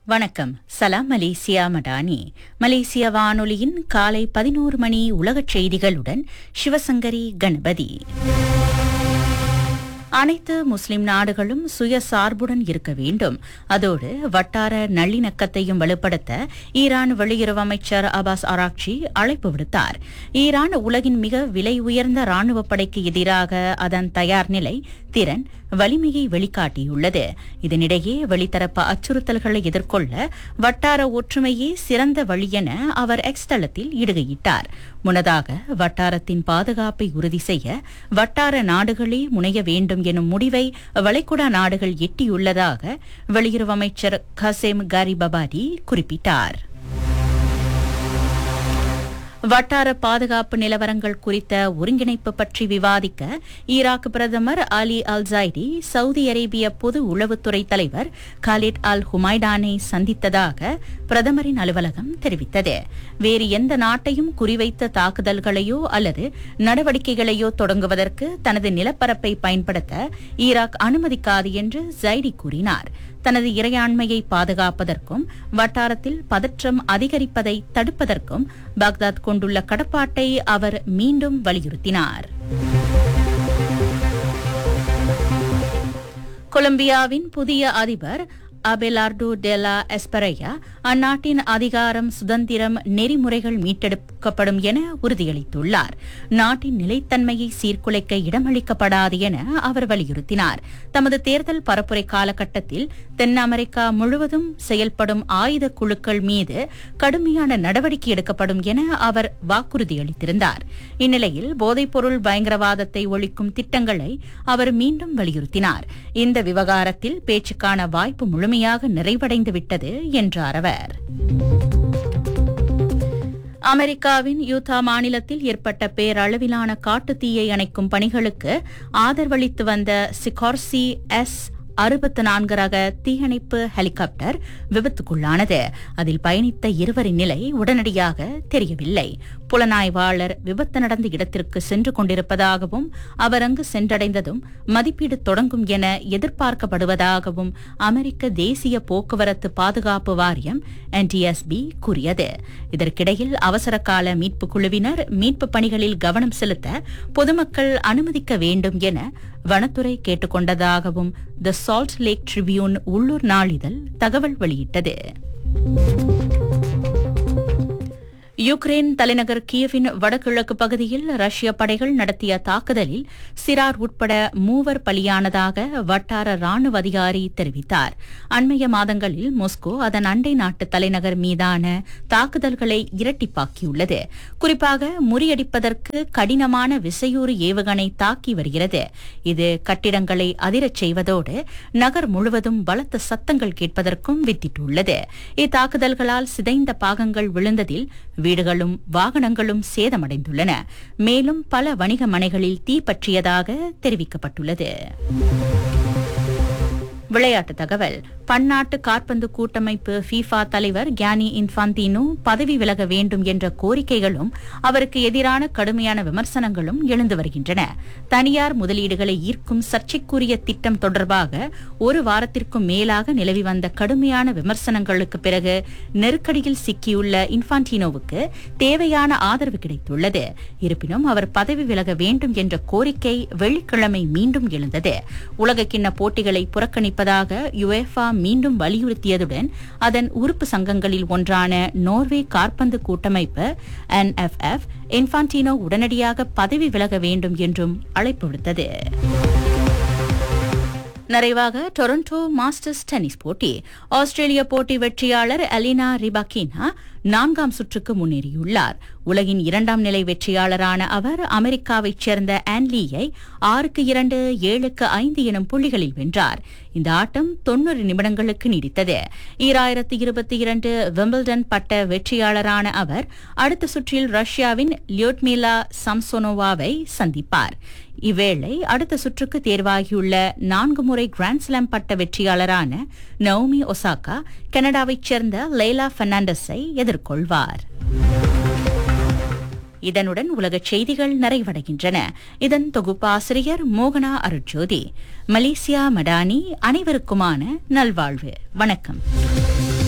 வணக்கம் சலாம் மலேசியா மடானி மலேசிய வானொலியின் காலை பதினோரு மணி உலகச் செய்திகளுடன் சிவசங்கரி கணபதி அனைத்து முஸ்லிம் நாடுகளும் சுயசார்புடன் இருக்க வேண்டும் அதோடு வட்டார நல்லிணக்கத்தையும் வலுப்படுத்த ஈரான் வெளியுறவு அமைச்சர் அபாஸ் ஆராக்சி அழைப்பு விடுத்தார் ஈரான் உலகின் மிக விலை உயர்ந்த ராணுவ படைக்கு எதிராக அதன் தயார் நிலை திறன் வலிமையை வெளிக்காட்டியுள்ளது இதனிடையே வெளித்தரப்பு அச்சுறுத்தல்களை எதிர்கொள்ள வட்டார ஒற்றுமையே சிறந்த வழி என அவர் எக்ஸ் தளத்தில் இடுகையிட்டார் முன்னதாக வட்டாரத்தின் பாதுகாப்பை உறுதி செய்ய வட்டார நாடுகளே முனைய வேண்டும் எனும் முடிவை வளைகுடா நாடுகள் எட்டியுள்ளதாக வெளியுறவு அமைச்சர் கசேம் காரிபபாடி குறிப்பிட்டார் வட்டார பாதுகாப்பு நிலவரங்கள் குறித்த ஒருங்கிணைப்பு பற்றி விவாதிக்க ஈராக் பிரதமர் அலி அல் ஜைடி சவுதி அரேபிய பொது உளவுத்துறை தலைவர் காலிட் அல் ஹுமைடானை சந்தித்ததாக பிரதமரின் அலுவலகம் தெரிவித்தது வேறு எந்த நாட்டையும் குறிவைத்த தாக்குதல்களையோ அல்லது நடவடிக்கைகளையோ தொடங்குவதற்கு தனது நிலப்பரப்பை பயன்படுத்த ஈராக் அனுமதிக்காது என்று ஜைடி கூறினார் தனது இறையாண்மையை பாதுகாப்பதற்கும் வட்டாரத்தில் பதற்றம் அதிகரிப்பதை தடுப்பதற்கும் பாக்தாத் கொண்டுள்ள கடப்பாட்டை அவர் மீண்டும் வலியுறுத்தினார் கொலம்பியாவின் புதிய அதிபர் அபெலார்டோ டெலா எஸ்பரையா அந்நாட்டின் அதிகாரம் சுதந்திரம் நெறிமுறைகள் மீட்டெடுக்கப்படும் என உறுதியளித்துள்ளார் நாட்டின் நிலைத்தன்மையை சீர்குலைக்க இடமளிக்கப்படாது என அவர் வலியுறுத்தினார் தமது தேர்தல் பரப்புரை காலகட்டத்தில் தென் அமெரிக்கா முழுவதும் செயல்படும் ஆயுத குழுக்கள் மீது கடுமையான நடவடிக்கை எடுக்கப்படும் என அவர் வாக்குறுதியளித்திருந்தார் இந்நிலையில் போதைப்பொருள் பயங்கரவாதத்தை ஒழிக்கும் திட்டங்களை அவர் மீண்டும் வலியுறுத்தினார் இந்த விவகாரத்தில் பேச்சுக்கான வாய்ப்பு முழுமையாக நிறைவடைந்து விட்டது என்றார் அவர் அமெரிக்காவின் யூதா மாநிலத்தில் ஏற்பட்ட பேரளவிலான காட்டுத் தீயை அணைக்கும் பணிகளுக்கு ஆதரவளித்து வந்த சிகார்சி எஸ் அறுபத்து நான்கு ரக தீயணைப்பு ஹெலிகாப்டர் விபத்துக்குள்ளானது அதில் பயணித்த இருவரின் நிலை உடனடியாக தெரியவில்லை புலனாய்வாளர் விபத்து நடந்த இடத்திற்கு சென்று கொண்டிருப்பதாகவும் அவர் அங்கு சென்றடைந்ததும் மதிப்பீடு தொடங்கும் என எதிர்பார்க்கப்படுவதாகவும் அமெரிக்க தேசிய போக்குவரத்து பாதுகாப்பு வாரியம் என்டிஎஸ்பி கூறியது இதற்கிடையில் அவசர கால மீட்புக் குழுவினர் மீட்புப் பணிகளில் கவனம் செலுத்த பொதுமக்கள் அனுமதிக்க வேண்டும் என வனத்துறை கேட்டுக் கொண்டதாகவும் த சால்ட் லேக் ட்ரிபியூன் உள்ளூர் நாளிதழ் தகவல் வெளியிட்டது யுக்ரைன் தலைநகர் கியவின் வடகிழக்கு பகுதியில் ரஷ்ய படைகள் நடத்திய தாக்குதலில் சிறார் உட்பட மூவர் பலியானதாக வட்டார ராணுவ அதிகாரி தெரிவித்தார் அண்மைய மாதங்களில் மாஸ்கோ அதன் அண்டை நாட்டு தலைநகர் மீதான தாக்குதல்களை இரட்டிப்பாக்கியுள்ளது குறிப்பாக முறியடிப்பதற்கு கடினமான விசையூறு ஏவுகணை தாக்கி வருகிறது இது கட்டிடங்களை அதிரச் செய்வதோடு நகர் முழுவதும் பலத்த சத்தங்கள் கேட்பதற்கும் வித்திட்டுள்ளது இத்தாக்குதல்களால் சிதைந்த பாகங்கள் விழுந்ததில் வீடுகளும் வாகனங்களும் சேதமடைந்துள்ளன மேலும் பல வணிக மனைகளில் தீ பற்றியதாக தெரிவிக்கப்பட்டுள்ளது விளையாட்டு தகவல் பன்னாட்டு காற்பந்து கூட்டமைப்பு ஃபீஃபா தலைவர் கியானி இன்ஃபாந்தினோ பதவி விலக வேண்டும் என்ற கோரிக்கைகளும் அவருக்கு எதிரான கடுமையான விமர்சனங்களும் எழுந்து வருகின்றன தனியார் முதலீடுகளை ஈர்க்கும் சர்ச்சைக்குரிய திட்டம் தொடர்பாக ஒரு வாரத்திற்கும் மேலாக நிலவி வந்த கடுமையான விமர்சனங்களுக்கு பிறகு நெருக்கடியில் சிக்கியுள்ள இன்ஃபான்டினோவுக்கு தேவையான ஆதரவு கிடைத்துள்ளது இருப்பினும் அவர் பதவி விலக வேண்டும் என்ற கோரிக்கை வெள்ளிக்கிழமை மீண்டும் எழுந்தது உலகக்கிண்ண போட்டிகளை புறக்கணிப்பதாக யுஎஃபா மீண்டும் வலியுறுத்தியதுடன் அதன் உறுப்பு சங்கங்களில் ஒன்றான நோர்வே காற்பந்து கூட்டமைப்பு என்எஃப்எஃப் இன்ஃபான்டினோ உடனடியாக பதவி விலக வேண்டும் என்றும் அழைப்பு விடுத்தது நிறைவாக டொரண்டோ மாஸ்டர்ஸ் டென்னிஸ் போட்டி ஆஸ்திரேலிய போட்டி வெற்றியாளர் அலினா ரிபாக்கினா நான்காம் சுற்றுக்கு முன்னேறியுள்ளார் உலகின் இரண்டாம் நிலை வெற்றியாளரான அவர் அமெரிக்காவைச் சேர்ந்த ஆன்லீயை ஆறுக்கு இரண்டு ஏழுக்கு ஐந்து எனும் புள்ளிகளில் வென்றார் இந்த ஆட்டம் தொன்னூறு நிமிடங்களுக்கு நீடித்தது ஈராயிரத்து இருபத்தி இரண்டு விம்பிள்டன் பட்ட வெற்றியாளரான அவர் அடுத்த சுற்றில் ரஷ்யாவின் லியோட்மிலா சம்சோனோவாவை சந்திப்பார் இவ்வேளை அடுத்த சுற்றுக்கு தேர்வாகியுள்ள நான்கு முறை கிராண்ட்ஸ்லாம் பட்ட வெற்றியாளரான நவோமி ஒசாகா கனடாவைச் சேர்ந்த லைலா பெர்னாண்டஸை எதிர்கொள்வார் இதனுடன் உலகச் செய்திகள் நிறைவடைகின்றன இதன் தொகுப்பாசிரியர் மோகனா அருட்ஜோதி மலேசியா மடானி அனைவருக்குமான நல்வாழ்வு வணக்கம்